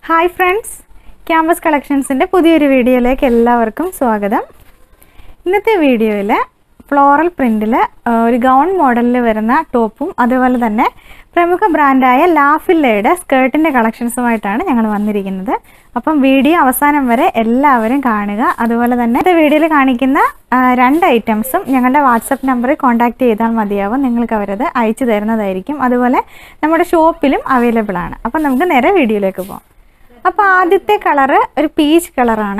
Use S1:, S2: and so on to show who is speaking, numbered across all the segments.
S1: hi friends campus കളക്ഷൻസിൻ്റെ പുതിയൊരു വീഡിയോയിലേക്ക് എല്ലാവർക്കും സ്വാഗതം ഇന്നത്തെ വീഡിയോയിൽ ഫ്ലോറൽ പ്രിൻറ്റിൽ ഒരു ഗൗൺ മോഡലിൽ വരുന്ന ടോപ്പും അതുപോലെ തന്നെ പ്രമുഖ ബ്രാൻഡായ ലാഫില്ലയുടെ സ്കേർട്ടിൻ്റെ കളക്ഷൻസുമായിട്ടാണ് ഞങ്ങൾ വന്നിരിക്കുന്നത് അപ്പം വീഡിയോ അവസാനം വരെ എല്ലാവരും കാണുക അതുപോലെ തന്നെ ഇന്നത്തെ വീഡിയോയിൽ കാണിക്കുന്ന ആ, രണ്ട് ഐറ്റംസും ഞങ്ങളുടെ വാട്സപ്പ് നമ്പറിൽ കോൺടാക്റ്റ് ചെയ്താൽ മതിയാവും നിങ്ങൾക്ക് അവരത് അയച്ചു തരുന്നതായിരിക്കും അതുപോലെ നമ്മുടെ ഷോപ്പിലും അവൈലബിൾ ആണ് അപ്പം നമുക്ക് നേരെ വീഡിയോയിലേക്ക് പോകാം അപ്പോൾ ആദ്യത്തെ കളറ് ഒരു പീച്ച് കളറാണ്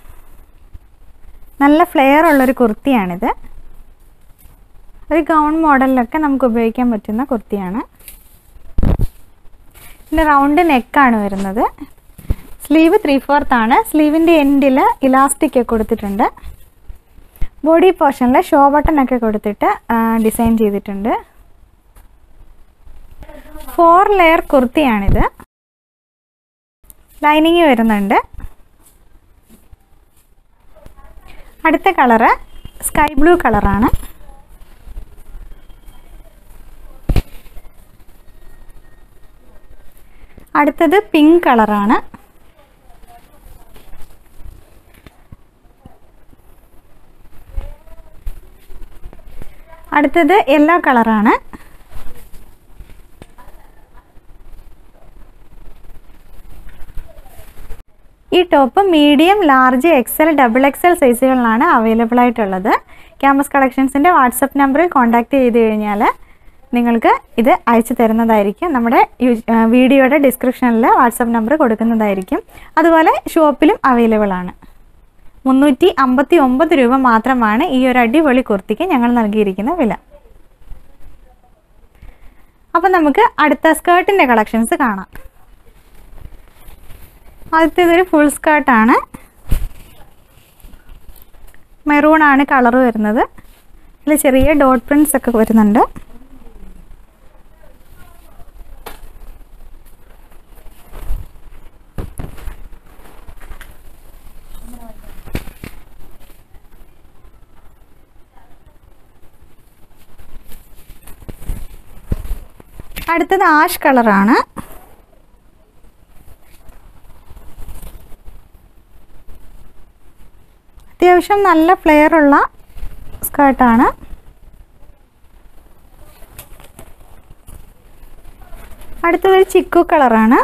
S1: നല്ല ഫ്ലെയർ ഉള്ളൊരു കുർത്തിയാണിത് ഒരു ഗൗൺ മോഡലിലൊക്കെ നമുക്ക് ഉപയോഗിക്കാൻ പറ്റുന്ന കുർത്തിയാണ് പിന്നെ റൗണ്ട് നെക്കാണ് വരുന്നത് സ്ലീവ് ത്രീ ഫോർത്ത് ആണ് സ്ലീവിൻ്റെ എൻഡിൽ ഇലാസ്റ്റിക് ഒക്കെ കൊടുത്തിട്ടുണ്ട് ബോഡി പോർഷനിൽ ഷോ ബട്ടൺ ഒക്കെ കൊടുത്തിട്ട് ഡിസൈൻ ചെയ്തിട്ടുണ്ട് ഫോർ ലെയർ കുർത്തിയാണിത് ലൈനിങ് വരുന്നുണ്ട് അടുത്ത കളറ് സ്കൈ ബ്ലൂ കളറാണ് അടുത്തത് പിങ്ക് കളറാണ് അടുത്തത് യെല്ലോ കളറാണ് ഈ top medium large XL double XL സൈസുകളിലാണ് അവൈലബിൾ ആയിട്ടുള്ളത് ക്യാമ്പസ് കളക്ഷൻസിൻ്റെ വാട്സപ്പ് നമ്പറിൽ കോൺടാക്റ്റ് ചെയ്ത് കഴിഞ്ഞാൽ നിങ്ങൾക്ക് ഇത് അയച്ചു തരുന്നതായിരിക്കും നമ്മുടെ യു- ആ, വീഡിയോയുടെ ഡിസ്ക്രിപ്ഷനിൽ വാട്സപ്പ് നമ്പർ കൊടുക്കുന്നതായിരിക്കും അതുപോലെ ഷോപ്പിലും അവൈലബിൾ ആണ് മുന്നൂറ്റി അമ്പത്തി ഒമ്പത് രൂപ മാത്രമാണ് ഈ ഒരു അടിപൊളി കുർത്തിക്ക് ഞങ്ങൾ നൽകിയിരിക്കുന്ന വില അപ്പം നമുക്ക് അടുത്ത സ്കേർട്ടിൻ്റെ കളക്ഷൻസ് കാണാം ആദ്യത്തേതൊരു ഫുൾ സ്കേർട്ടാണ് മെറൂൺ ആണ് കളർ വരുന്നത് ഇതിൽ ചെറിയ ഡോട്ട് പ്രിൻസ് ഒക്കെ വരുന്നുണ്ട് അടുത്തത് ആഷ് കളറാണ് അത്യാവശ്യം നല്ല ഫ്ലെയർ ഉള്ള സ്കേർട്ടാണ് അടുത്തതൊരു ചിക്കു കളറാണ്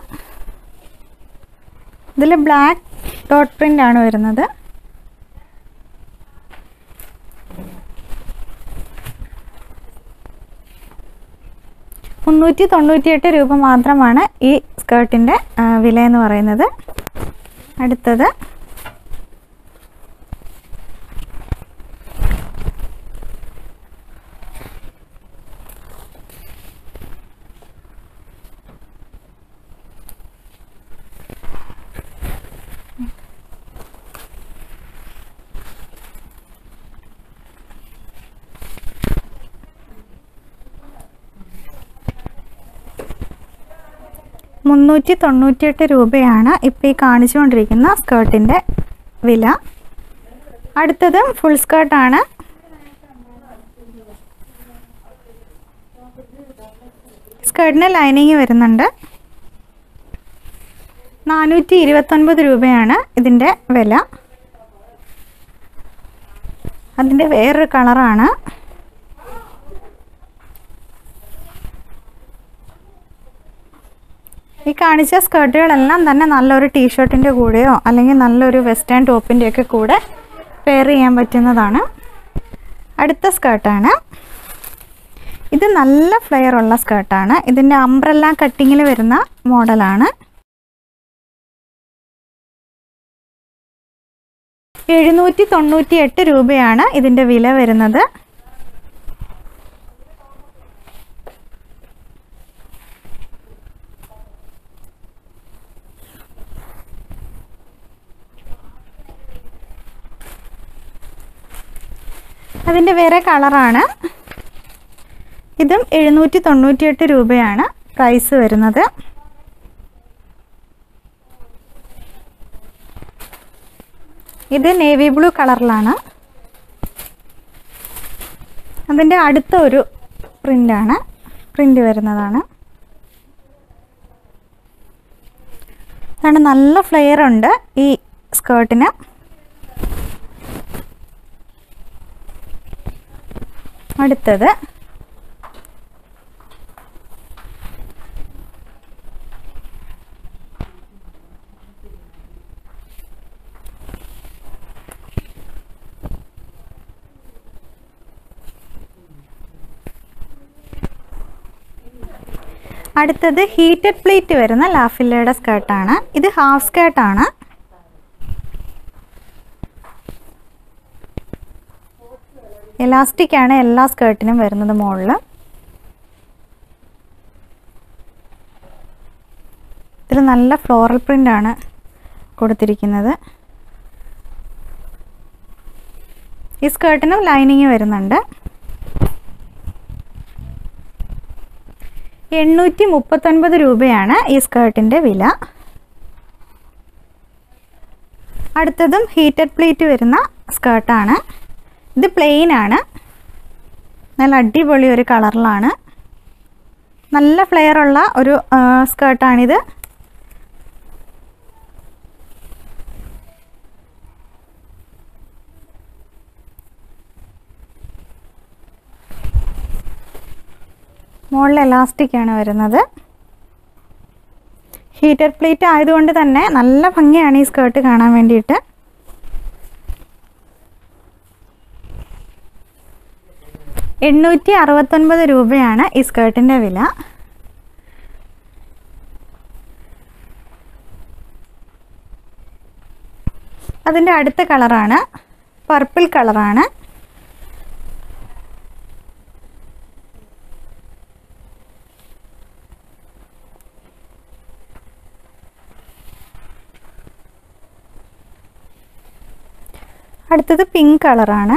S1: ഇതിൽ ബ്ലാക്ക് ഡോട്ട് പ്രിൻ്റ് ആണ് വരുന്നത് മുന്നൂറ്റി തൊണ്ണൂറ്റിയെട്ട് രൂപ മാത്രമാണ് ഈ സ്കേർട്ടിൻ്റെ വില എന്ന് പറയുന്നത് അടുത്തത് മുന്നൂറ്റി തൊണ്ണൂറ്റിയെട്ട് രൂപയാണ് ഇപ്പോൾ ഈ കാണിച്ചുകൊണ്ടിരിക്കുന്ന സ്കേർട്ടിൻ്റെ വില അടുത്തത് ഫുൾ സ്കേർട്ടാണ് സ്കേർട്ടിന് ലൈനിങ് വരുന്നുണ്ട് നാനൂറ്റി ഇരുപത്തൊൻപത് രൂപയാണ് ഇതിൻ്റെ വില അതിൻ്റെ വേറൊരു കളറാണ് ഈ കാണിച്ച സ്കേർട്ടുകളെല്ലാം തന്നെ നല്ലൊരു ടീഷർട്ടിൻ്റെ കൂടെയോ അല്ലെങ്കിൽ നല്ലൊരു വെസ്റ്റേൺ ടോപ്പിൻ്റെ ഒക്കെ കൂടെ പെയർ ചെയ്യാൻ പറ്റുന്നതാണ് അടുത്ത സ്കേർട്ടാണ് ഇത് നല്ല ഫ്ലെയർ ഉള്ള സ്കേർട്ടാണ് ഇതിൻ്റെ അംബ്രല്ല കട്ടിങ്ങിൽ വരുന്ന മോഡലാണ് എഴുന്നൂറ്റി തൊണ്ണൂറ്റി എട്ട് രൂപയാണ് ഇതിൻ്റെ വില വരുന്നത് അതിൻ്റെ വേറെ കളറാണ് ഇതും എഴുന്നൂറ്റി തൊണ്ണൂറ്റിയെട്ട് രൂപയാണ് പ്രൈസ് വരുന്നത് ഇത് നേവി ബ്ലൂ കളറിലാണ് അതിൻ്റെ അടുത്ത ഒരു പ്രിൻ്റാണ് പ്രിൻ്റ് വരുന്നതാണ് ഇതാണ് നല്ല ഫ്ലെയർ ഉണ്ട് ഈ സ്കേർട്ടിന് അടുത്തത് അടുത്തത് ഹീറ്റഡ് പ്ലേറ്റ് വരുന്ന ലാഫില്ലയുടെ സ്കേർട്ടാണ് ഇത് ഹാഫ് സ്കേർട്ടാണ് എലാസ്റ്റിക് ആണ് എല്ലാ സ്കേർട്ടിനും വരുന്നത് മുകളിൽ ഇതിൽ നല്ല ഫ്ലോറൽ പ്രിൻ്റ് ആണ് കൊടുത്തിരിക്കുന്നത് ഈ സ്കേർട്ടിനും ലൈനിങ് വരുന്നുണ്ട് എണ്ണൂറ്റി മുപ്പത്തൊൻപത് രൂപയാണ് ഈ സ്കേർട്ടിൻ്റെ വില അടുത്തതും ഹീറ്റഡ് പ്ലേറ്റ് വരുന്ന സ്കേർട്ടാണ് ഇത് പ്ലെയിൻ ആണ് നല്ല അടിപൊളി ഒരു കളറിലാണ് നല്ല ഫ്ലെയർ ഉള്ള ഒരു സ്കേർട്ടാണിത് മുകളിൽ എലാസ്റ്റിക് ആണ് വരുന്നത് ഹീറ്റർ പ്ലേറ്റ് ആയതുകൊണ്ട് തന്നെ നല്ല ഭംഗിയാണ് ഈ സ്കേർട്ട് കാണാൻ വേണ്ടിയിട്ട് എണ്ണൂറ്റി അറുപത്തൊൻപത് രൂപയാണ് ഈ സ്കേർട്ടിൻ്റെ വില അതിൻ്റെ അടുത്ത കളറാണ് പർപ്പിൾ കളറാണ് അടുത്തത് പിങ്ക് കളറാണ്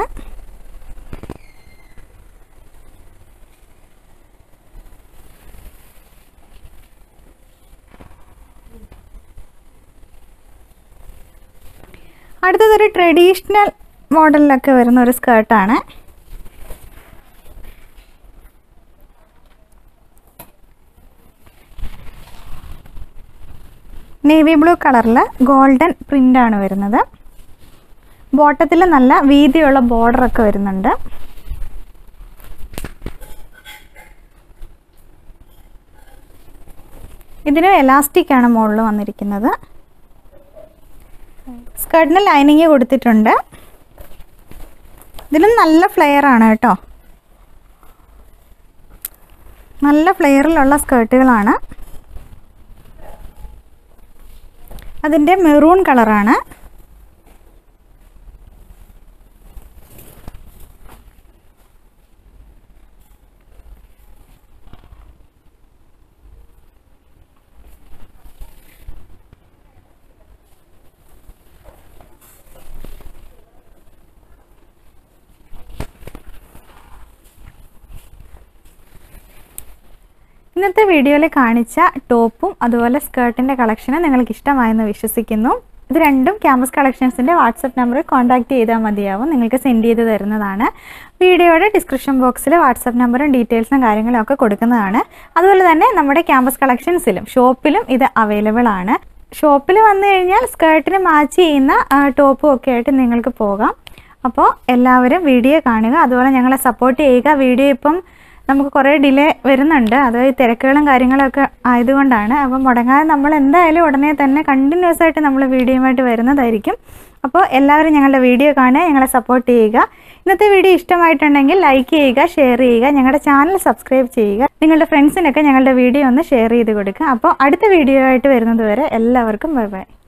S1: അടുത്തതൊരു ട്രഡീഷണൽ മോഡലിലൊക്കെ വരുന്ന ഒരു സ്കേർട്ടാണ് നേവി ബ്ലൂ കളറിൽ ഗോൾഡൻ പ്രിൻ്റാണ് വരുന്നത് ബോട്ടത്തിൽ നല്ല വീതിയുള്ള ബോർഡറൊക്കെ വരുന്നുണ്ട് ഇതിന് എലാസ്റ്റിക് ആണ് മുകളിൽ വന്നിരിക്കുന്നത് സ്കേർട്ടിന് ലൈനിങ് കൊടുത്തിട്ടുണ്ട് ഇതിലും നല്ല ഫ്ലെയർ ആണ് കേട്ടോ നല്ല ഫ്ലെയറിലുള്ള സ്കേർട്ടുകളാണ് അതിൻ്റെ മെറൂൺ കളറാണ് ഇന്നത്തെ വീഡിയോയിൽ കാണിച്ച ടോപ്പും അതുപോലെ സ്കേർട്ടിൻ്റെ കളക്ഷനും നിങ്ങൾക്ക് ഇഷ്ടമായെന്ന് വിശ്വസിക്കുന്നു ഇത് രണ്ടും ക്യാമ്പസ് കളക്ഷൻസിൻ്റെ വാട്സപ്പ് നമ്പറിൽ കോൺടാക്ട് ചെയ്താൽ മതിയാവും നിങ്ങൾക്ക് സെൻഡ് ചെയ്ത് തരുന്നതാണ് വീഡിയോയുടെ ഡിസ്ക്രിപ്ഷൻ ബോക്സിൽ വാട്സപ്പ് നമ്പറും ഡീറ്റെയിൽസും കാര്യങ്ങളും ഒക്കെ കൊടുക്കുന്നതാണ് അതുപോലെ തന്നെ നമ്മുടെ ക്യാമ്പസ് കളക്ഷൻസിലും ഷോപ്പിലും ഇത് അവൈലബിൾ ആണ് ഷോപ്പിൽ വന്നു കഴിഞ്ഞാൽ സ്കേർട്ടിന് മാച്ച് ചെയ്യുന്ന ടോപ്പും ഒക്കെ ആയിട്ട് നിങ്ങൾക്ക് പോകാം അപ്പോൾ എല്ലാവരും വീഡിയോ കാണുക അതുപോലെ ഞങ്ങളെ സപ്പോർട്ട് ചെയ്യുക വീഡിയോ ഇപ്പം നമുക്ക് കുറേ ഡിലേ വരുന്നുണ്ട് അത് ഈ തിരക്കുകളും കാര്യങ്ങളൊക്കെ ആയതുകൊണ്ടാണ് അപ്പം മുടങ്ങാതെ നമ്മൾ എന്തായാലും ഉടനെ തന്നെ കണ്ടിന്യൂസ് ആയിട്ട് നമ്മൾ വീഡിയോയുമായിട്ട് വരുന്നതായിരിക്കും അപ്പോൾ എല്ലാവരും ഞങ്ങളുടെ വീഡിയോ കാണുക ഞങ്ങളെ സപ്പോർട്ട് ചെയ്യുക ഇന്നത്തെ വീഡിയോ ഇഷ്ടമായിട്ടുണ്ടെങ്കിൽ ലൈക്ക് ചെയ്യുക ഷെയർ ചെയ്യുക ഞങ്ങളുടെ ചാനൽ സബ്സ്ക്രൈബ് ചെയ്യുക നിങ്ങളുടെ ഫ്രണ്ട്സിനൊക്കെ ഞങ്ങളുടെ വീഡിയോ ഒന്ന് ഷെയർ ചെയ്ത് കൊടുക്കുക അപ്പോൾ അടുത്ത വീഡിയോ ആയിട്ട് വരുന്നത് വരെ എല്ലാവർക്കും ബൈ ബൈ